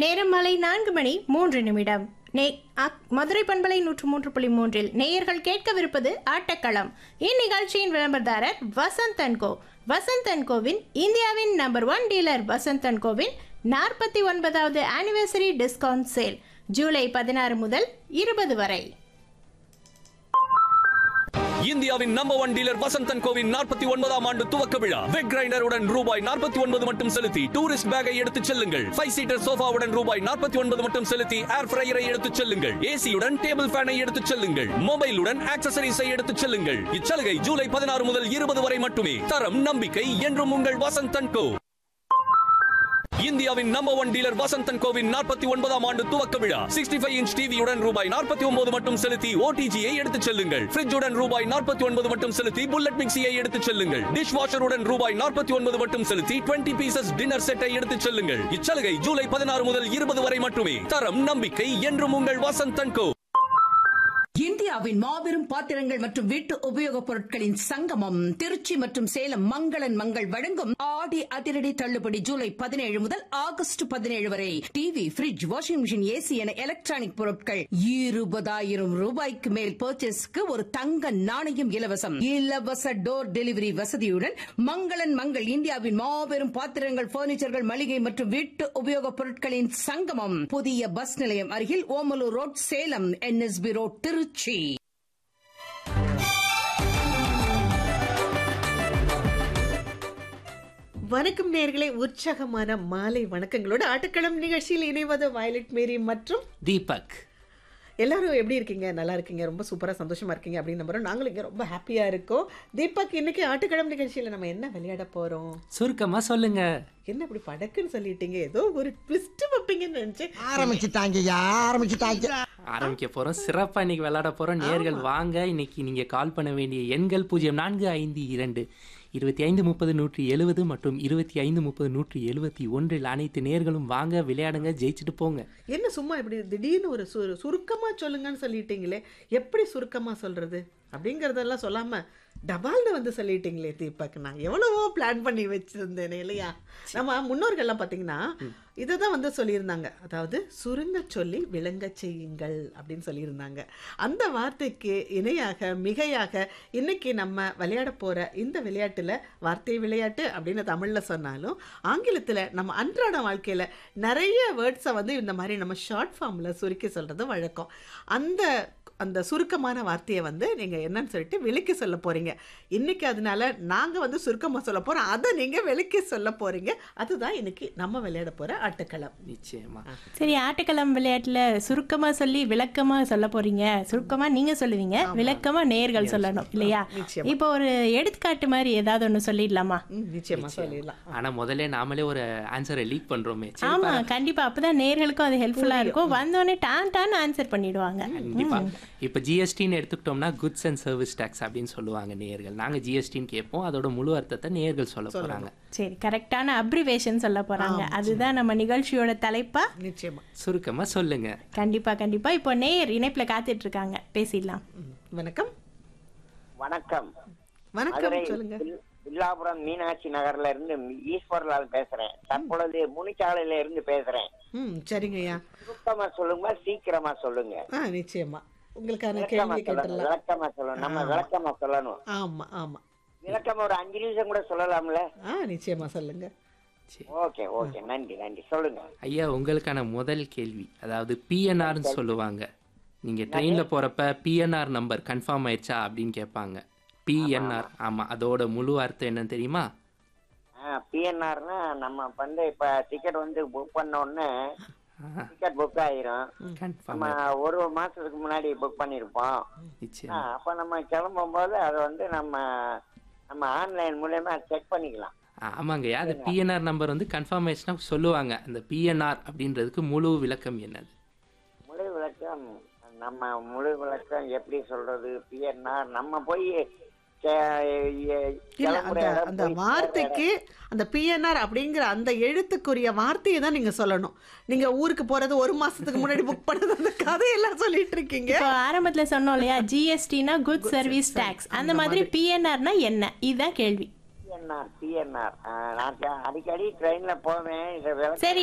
நேரம் மாலை நான்கு மணி மூன்று நிமிடம் நே அக்- மதுரை பண்பலை நூற்று மூன்று புள்ளி மூன்றில் நேயர்கள் கேட்கவிருப்பது ஆட்டக்களம் இந்நிகழ்ச்சியின் விளம்பரதாரர் Vasanth and co Vasanth and கோவின் இந்தியாவின் number one dealer Vasanth and கோவின் நாற்பத்தி ஒன்பதாவது ஆனிவர்சரி டிஸ்கவுண்ட் சேல் ஜூலை பதினாறு முதல் இருபது வரை இந்தியாவின் நம்பர் ஒன் டீலர் வசந்தன் கோவின் நாற்பத்தி ஒன்பதாம் ஆண்டு துவக்க விழா வெக் கிரைண்டருடன் ரூபாய் நாற்பத்தி ஒன்பது மட்டும் செலுத்தி டூரிஸ்ட் பேக்கை எடுத்துச் செல்லுங்கள் ஃபைவ் சீட்டர் சோஃபாவுடன் ரூபாய் நாற்பத்தி ஒன்பது மட்டும் செலுத்தி ஏர் ஃப்ரையரை எடுத்துச் செல்லுங்கள் ஏசியுடன் டேபிள் ஃபேனை எடுத்துச் செல்லுங்கள் மொபைலுடன் ஆக்சசரிஸை எடுத்துச் செல்லுங்கள் இச்சலுகை ஜூலை பதினாறு முதல் இருபது வரை மட்டுமே தரம் நம்பிக்கை என்றும் உங்கள் வசந்தன் கோ இந்தியாவின் நம்பர் ஒன் டீலர் வசந்தன் கோவின் நாற்பத்தி ஒன்பதாம் ஆண்டு துவக்க விழா சிக்ஸ்டி ஃபைவ் இன்ச் டிவியுடன் ரூபாய் நாற்பத்தி ஒன்பது மட்டும் செலுத்தி ஓடிஜியை எடுத்துச் செல்லுங்கள் ஃபிரிட்ஜுடன் ரூபாய் நாற்பத்தி ஒன்பது மட்டும் செலுத்தி புல்லட் மிக்சியை எடுத்துச் செல்லுங்கள் டிஷ் வாஷருடன் ரூபாய் நாற்பத்தி ஒன்பது மட்டும் செலுத்தி டுவெண்ட்டி பீசஸ் டின்னர் செட்டை எடுத்துச் செல்லுங்கள் இச்சலுகை ஜூலை பதினாறு முதல் இருபது வரை மட்டுமே தரம் நம்பிக்கை என்றும் உங்கள் வசந்தன் கோ இந்தியாவின் மாபெரும் பாத்திரங்கள் மற்றும் வீட்டு உபயோகப் பொருட்களின் சங்கமம் திருச்சி மற்றும் சேலம் மங்களன் மங்கள் வழங்கும் ஆடி அதிரடி தள்ளுபடி ஜூலை பதினேழு முதல் ஆகஸ்ட் பதினேழு வரை TV fridge washing machine AC என எலக்ட்ரானிக் பொருட்கள் இருபதாயிரம் ரூபாய்க்கு மேல் பர்ச்சேஸ்க்கு ஒரு தங்க நாணயம் இலவசம் இலவச டோர் டெலிவரி வசதியுடன் மங்களன் மங்கள் இந்தியாவின் மாபெரும் பாத்திரங்கள் பர்னிச்சர்கள் மளிகை மற்றும் வீட்டு உபயோகப் பொருட்களின் சங்கமம் புதிய பஸ் நிலையம் அருகில் Omalur road Salem NSB road Trichy வணக்கம் நேர்களே உற்சாகமான மாலை வணக்கங்களோட ஆட்டக்களம் நிகழ்ச்சியில் இணைவது வயலட் மேரி மற்றும் தீபக் எல்லாரும் எப்படி இருக்கீங்க நல்லா இருக்கீங்க ரொம்ப சூப்பராக சந்தோஷமா இருக்கீங்க அப்படின்னு நம்புறோம் நாங்களும் இங்கே ரொம்ப ஹாப்பியாக இருக்கோம் தீபக் இன்னைக்கு ஆட்டக்களம் நிகழ்ச்சியில் நம்ம என்ன விளையாட போகிறோம் சுருக்கமா சொல்லுங்க என்ன இப்படி படக்குன்னு சொல்லிட்டீங்க ஏதோ ஒரு ட்விஸ்ட் வைப்பீங்கன்னு நினச்சேன் ஆரம்பிச்சுட்டாங்கய்யா ஆரம்பிச்சுட்டாங்க ஆரம்பிக்க போறோம் சிறப்பா இன்னைக்கு விளையாட போறோம் நேர்கள் வாங்க இன்னைக்கு நீங்க கால் பண்ண வேண்டிய எண்கள் பூஜ்ஜியம் நான்கு ஐந்து இரண்டு இருபத்தி ஐந்து முப்பது நூற்றி எழுபது மற்றும் இருபத்தி ஐந்து முப்பது நூற்றி எழுபத்தி ஒன்றில் அனைத்து நேர்களும் வாங்க விளையாடுங்க ஜெயிச்சுட்டு போங்க என்ன சும்மா இப்படி திடீர்னு ஒரு சு சுருக்கமாக சொல்லுங்கன்னு சொல்லிட்டீங்களே எப்படி சுருக்கமாக சொல்கிறது அப்படிங்கிறதெல்லாம் சொல்லாமல் டபால்னு வந்து சொல்லிட்டீங்களே தீபக் நான் எவ்வளவோ பிளான் பண்ணி வச்சுருந்தேனே இல்லையா நம்ம முன்னோர்கள்லாம் பார்த்தீங்கன்னா இதை தான் வந்து சொல்லியிருந்தாங்க அதாவது சுருங்க சொல்லி விளங்க செய்யுங்கள் அப்படின்னு சொல்லியிருந்தாங்க அந்த வார்த்தைக்கு இணையாக மிகையாக இன்னைக்கு நம்ம விளையாட போகிற இந்த விளையாட்டில் வார்த்தை விளையாட்டு அப்படின்னு தமிழில் சொன்னாலும் ஆங்கிலத்தில் நம்ம அன்றாட வாழ்க்கையில் நிறைய வேர்ட்ஸை வந்து இந்த மாதிரி நம்ம ஷார்ட் ஃபார்மில் சுருக்கி சொல்கிறது வழக்கம் அந்த அந்த சுருக்கமான வார்த்தையை வந்து நீங்கள் என்னன்னு சொல்லிட்டு விளக்கி சொல்ல போகிறீங்க இன்னைக்கு அதனால நாங்கள் வந்து சுருக்கமாக சொல்ல போகிறோம் அதை நீங்கள் விளக்கி சொல்ல போகிறீங்க அதுதான் இன்னைக்கு நம்ம விளையாட போகிற ஆட்டக்களம் நிச்சயமா சரி ஆட்டக்களம் விளையாட்டுல சுருக்கமா சொல்லி விளக்கமா சொல்ல போறீங்க சுருக்கமா நீங்க சொல்லுவீங்க விளக்கமா நேர்கள் சொல்லணும் இல்லையா நிச்சயமா. இப்போ ஒரு எடுத்துக்காட்டு மாதிரி ஏதாவது ஒண்ணு சொல்லிடலாமா ம், நிச்சயமா சொல்லிடலாம் ஆனா முதல்ல நாமளே ஒரு ஆன்சரை லீக் பண்றோமே சரி, ஆமா கண்டிப்பா அப்பதான் நேர்களுக்கும் அது ஹெல்ப்ஃபுல்லா இருக்கும் வந்தோடனே டான் டான் ஆன்சர் பண்ணிடுவாங்க கண்டிப்பா இப்ப ஜிஎஸ்டின்னு எடுத்துக்கிட்டோம்னா குட்ஸ் அண்ட் சர்வீஸ் டேக்ஸ் அப்படின்னு சொல்லுவாங்க நேர்கள் நாங்க ஜிஎஸ்டின்னு கேட்போம் அதோட முழு அர்த்தத்தை நேர்கள் சொல்ல போறாங்க சரி கரெக்டான அப்ரிவேஷன் சொல்ல போறாங்க அதுதான் நம்ம நிகழ்ச்சியோட தலைப்பா நிச்சயமா சுருக்கமா சொல்லுங்க கண்டிப்பா கண்டிப்பா இப்போ நேயர் இணைப்புல காத்துட்டு இருக்காங்க பேசிடலாம் ம், வணக்கம் வணக்கம் வணக்கம் மதுரை சொல்லுங்க வில்- வில்லாபுரம் மீனாட்சி நகர்ல இருந்து ஈஸ்வரலால் பேசுறேன் தற்பொழுது முனிச்சாலையில இருந்து பேசுறேன் ம் சரிங்கய்யா சுத்தமா சொல்லுங்க சீக்கிரமா சொல்லுங்க ஆ நிச்சயமா உங்களுக்கான விளக்கமா கேள்வி சொல்லணும் கேட்டுடலாம் விளக்கமா சொல்லணும் நம்ம விளக்கமா சொல்லணும் ஆமா ஆமா விளக்கமா ஒரு அஞ்சு நிமிஷம் கூட சொல்லலாம்ல ஆ நிச்சயமா சொல்லுங்க சரி. ஓகே ஓகே நன்றி நன்றி சொல்லுங்க ஐயா உங்களுக்கான முதல் கேள்வி அதாவது பிஎன்ஆர்னு சொல்லுவாங்க நீங்க ட்ரெயின்ல போறப்ப பிஎன்ஆர் நம்பர் கன்ஃபார்ம் ஆயிடுச்சா அப்படின்னு கேட்பாங்க பிஎன்ஆர் ஆமா அதோட முழு அர்த்தம் என்னன்னு தெரியுமா பிஎன்ஆர்னா நம்ம வந்து இப்ப டிக்கெட் வந்து புக் பண்ண உடனே டிக்கெட் புக் ஆயிரும் கன்ஃபார்ம் நம்ம ஒரு மாசத்துக்கு முன்னாடி புக் பண்ணிருப்போம் நிச்சயம் ஆ, அப்ப நம்ம கிளம்பும் போது அதை வந்து நம்ம நம்ம ஆன்லைன் மூலயமா செக் பண்ணிக்கலாம் ஆமாங்கய்யா அது பிஎன்ஆர் நம்பர் வந்து கன்ஃபார்ம் ஆயிடுச்சுன்னா சொல்லுவாங்க அந்த பிஎன்ஆர் அப்படின்றதுக்கு முழு விளக்கம் என்னது முழு விளக்கம் நம்ம முழு விளக்கம் எப்படி சொல்றது பிஎன்ஆர் நம்ம போய் கே- எ- இல்ல கிளம்புற அந்த இடம் அந்த போய் வார்த்தைக்கு அந்த பிஎன்ஆர் அப்படிங்கிற அந்த எழுத்துக்குரிய வார்த்தையை தான் நீங்க சொல்லணும் நீங்க ஊருக்கு போறது ஒரு மாசத்துக்கு முன்னாடி புக் பண்ணது அந்த கதையெல்லாம் சொல்லிட்டு இருக்கீங்க இப்போ ஆரம்பத்துல சொன்னோம் இல்லையா ஜிஎஸ்டினா குட் சர்வீஸ் டாக்ஸ் அந்த மாதிரி பிஎன்ஆர்னா என்ன இதுதான் கேள்வி பிஎன்ஆர் பிஎன்ஆர் நான் அடிக்கடி ட்ரெயின்ல போவேன் இதை விளக்கம் சரி